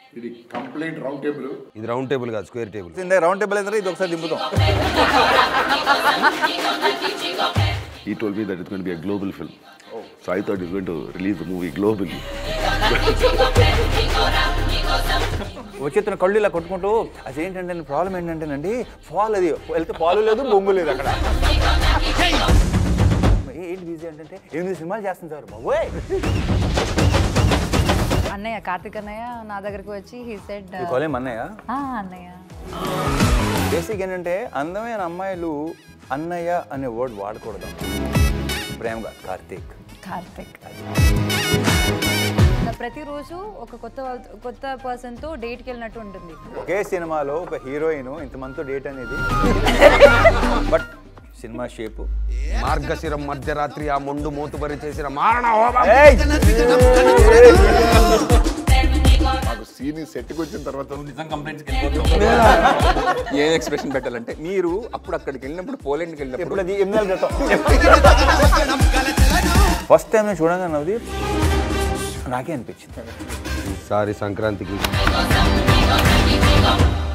ఇది complete round table ఇది round table కాదు స్క్వేర్ టేబుల్ ఇందా రౌండ్ టేబుల్ అయితే ఇది ఒకసారి దింపుతాం He told me that it's going to be a global film. So I thought he's going to release the movie globally. వచ్చేస్తున్న కళ్ళు ఇలా కొట్టుకుంటూ అదేంటంటే ప్రాబ్లం ఏంటంటేనండి ఫాల్ అది వెళ్తే పాలు లేదు బొంగు లేదు అక్కడ ఏ- ఏంటి బిజీ అంటే ఎనిమిది సినిమాలు చేస్తుంది సార్ బాబోయ్ అన్నయ్య కార్తిక్ అన్నయ్య నా దగ్గరికి వచ్చి హీ సెడ్ ఈ కాలేం అన్నయ్య అన్నయ్య బేసిక్ ఏంటంటే అందమైన అమ్మాయిలు అన్నయ్య అనే వర్డ్ వాడకూడదు ప్రేమగా కార్తీక్ కార్తిక్ ప్రతిరోజు ఒక కొత్త వాళ్ళతో- కొత్త పర్సన్తో డేట్కి వెళ్ళినట్టు ఉంటుంది ఒకే సినిమాలో ఒక హీరోయిన్ ఇంతమందితో డేట్ అనేది బట్ సినిమా షేపు మార్గశిరం మధ్యరాత్రి ఆ మొండు మూతుబరి చేసిన మారణ హోమం మాకు సీన్ సెట్కి వచ్చిన తర్వాత నిజం కంప్లైంట్స్కి ఏ ఎక్స్ప్రెషన్ పెట్టాలంటే మీరు అప్పుడు అక్కడికి వెళ్ళినప్పుడు పోలాండ్కి వెళ్ళినప్పుడు ఎప్పుడు అది ఎనిమిది నెలల క్రితం ఫస్ట్ టైం నేను చూడగానే నవ్వుది నాకే అనిపించింది ఈసారి సంక్రాంతికి